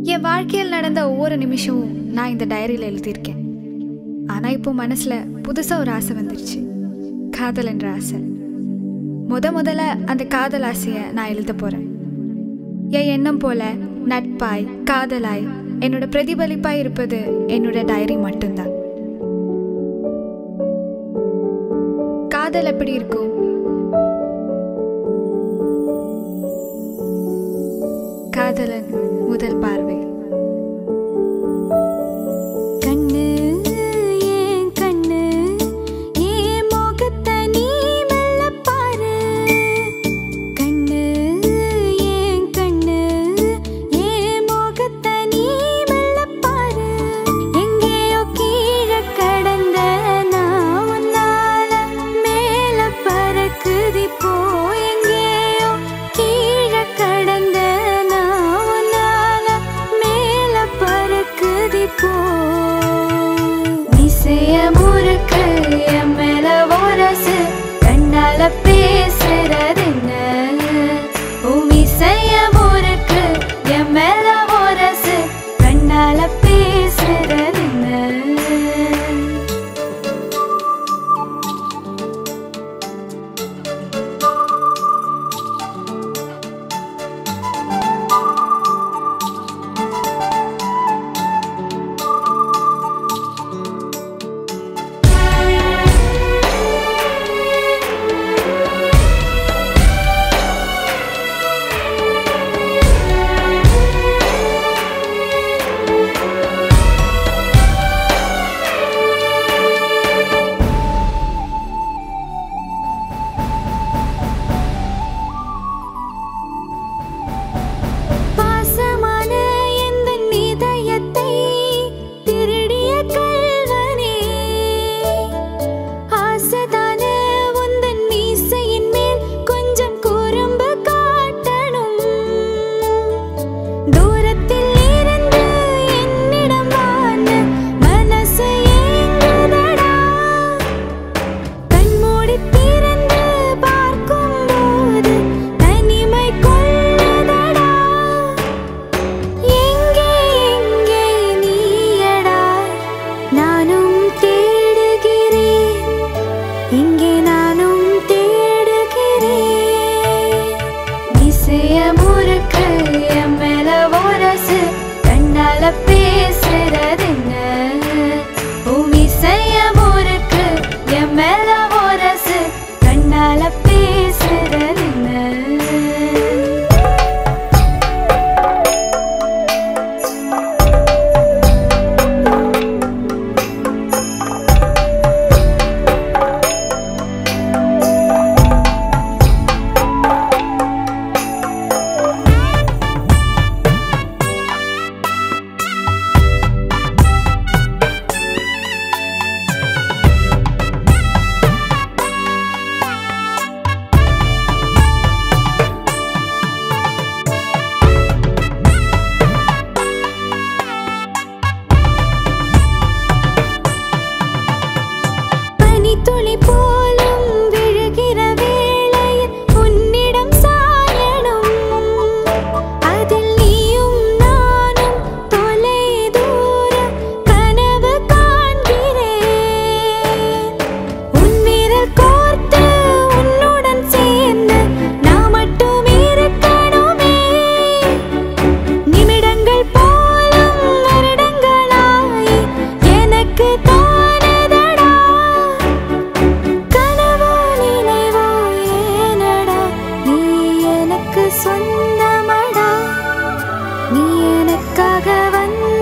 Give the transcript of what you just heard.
என் வாழ்க்கையில் நடந்த ஒவ்வொரு நிமிஷமும் நான் இந்த டைரியில் எழுதியிருக்கேன் ஆனால் இப்போ மனசில் புதுசாக ஒரு ஆசை வந்துருச்சு காதல் என்ற ஆசை முத முதல்ல அந்த காதல் ஆசையை நான் எழுத போகிறேன் என் எண்ணம் போல நட்பாய் காதலாய் என்னோட பிரதிபலிப்பாய் இருப்பது என்னோட டைரி மட்டும்தான் காதல் எப்படி இருக்கும் காதலன் முதல் பார்வை கண்ணு ஏன் கண்ணு ஏன் முகத்தை நீ மெல்ல பாரு கண்ணு ஏன் கண்ணு ஏன் முகத்தை நீ மெல்ல பாரு எங்கேயோ கீழே கடந்த நான் உன்னால மேல பறக்குதி போ எங்கேயோ கீழே கடந்த நான் உன்னால மேல பறக்குதி போ மிசைய முறுக்கு என் மேல ஒரசு கண்ணால பேசுறதென்ன உன் மிசைய முறுக்கு என் மேல ஒரசு கண்ணால பேசுறதென்ன பாசமான எந்தன் இதயத்தை திருடிய கள்வனே ஆசைதான உந்தன் மீசையின் மேல் கொஞ்சம் குறும்பு காட்டணும் தூரத்தில் இருந்து என்னிடம் வான மனசு ஏங்குதடா கண்மூடி திறந்து பார்க்கும்போது தனிமை கொள்ளுதடா எங்கே எங்கே நீயடா நானும் தேடுகிறேன் இங்கே நானும் தேடுகிறேன் இசைய முறுக்கு என் மேல ஒரசு கண்ணால பேசுறதென்ன உன் இசைய முறுக்கு என் மேல ஒரசு கண்ணால பேசுறதென்ன பனித்துளி போலும் விழுகிற வேளையில் உன்னிடம் சாயணும் அதில் நீயும் நானும் தொலை தூர கனவு காண்கிறேன் உன் விரல் கோர்த்து உன்னுடன் சேர்ந்து நான் மட்டும் இருக்கணுமே நிமிடங்கள் போலும் வருடங்களாய் எனக்கு தோணுதடா கனவோ நினைவோ ஏனடா நீ எனக்கு சொந்தமடா நீ எனக்காக வந்த